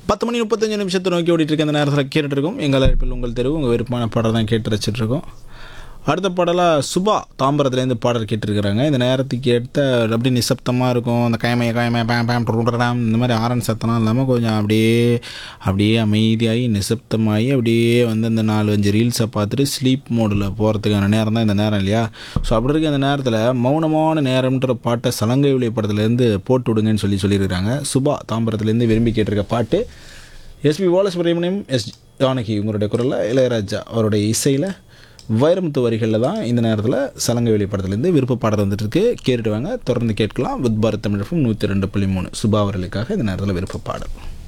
பத்து மணி முப்பத்தஞ்சு நிமிஷத்தை நோக்கி ஓடிட்டு இருக்க அந்த நேரத்தில் கேட்டுட்டு இருக்கோம் எங்கள் அழைப்பில் உங்கள் தெருவு உங்கள் விருப்பமான பாடல் தான் கேட்டு ரசிச்சிட்டு இருக்கோம் அடுத்த பாடலாக சுபா தாம்பரத்துலேருந்து பாடல் கேட்டிருக்கிறாங்க இந்த நேரத்துக்கு ஏற்ற அப்படி நிசப்தமாக இருக்கும் அந்த கயமைய கயமைய பேம் பேம் டுடுடுடாம் இந்த மாதிரி ஆரன் சத்தம்லாம் இல்லாமல் கொஞ்சம் அப்படியே அப்படியே அமைதியாகி நிசப்தமாகி அப்படியே வந்து அந்த நாலு அஞ்சு ரீல்ஸை பார்த்துட்டு ஸ்லீப் மோடில் போகிறதுக்கான நேரம் தான் இந்த நேரம் இல்லையா ஸோ அப்படி இருக்க இந்த நேரத்தில் மௌனமான நேரம்ன்ற பாட்டை சலங்கை ஒளி படத்துலேருந்து போட்டு விடுங்கன்னு சொல்லி சொல்லியிருக்காங்க சுபா தாம்பரத்துலேருந்து விரும்பி கேட்டிருக்க பாட்டு எஸ்பி பாலசுப்ரமணியம் எஸ் ஜானகி உங்களுடைய குரலில் இளையராஜா அவருடைய இசையில் வைரமுத்து வரிகளில் தான் இந்த நேரத்தில் சலங்கை வெளி படத்துலேருந்து விருப்ப பாடல் வந்துட்டு இருக்கு கேட்டுட்டு வாங்க தொடர்ந்து கேட்கலாம் வித் பாரத் தமிழ் நூற்றி ரெண்டு புள்ளி மூணு சுபா அவர்களுக்காக இந்த நேரத்தில் விருப்ப பாடல்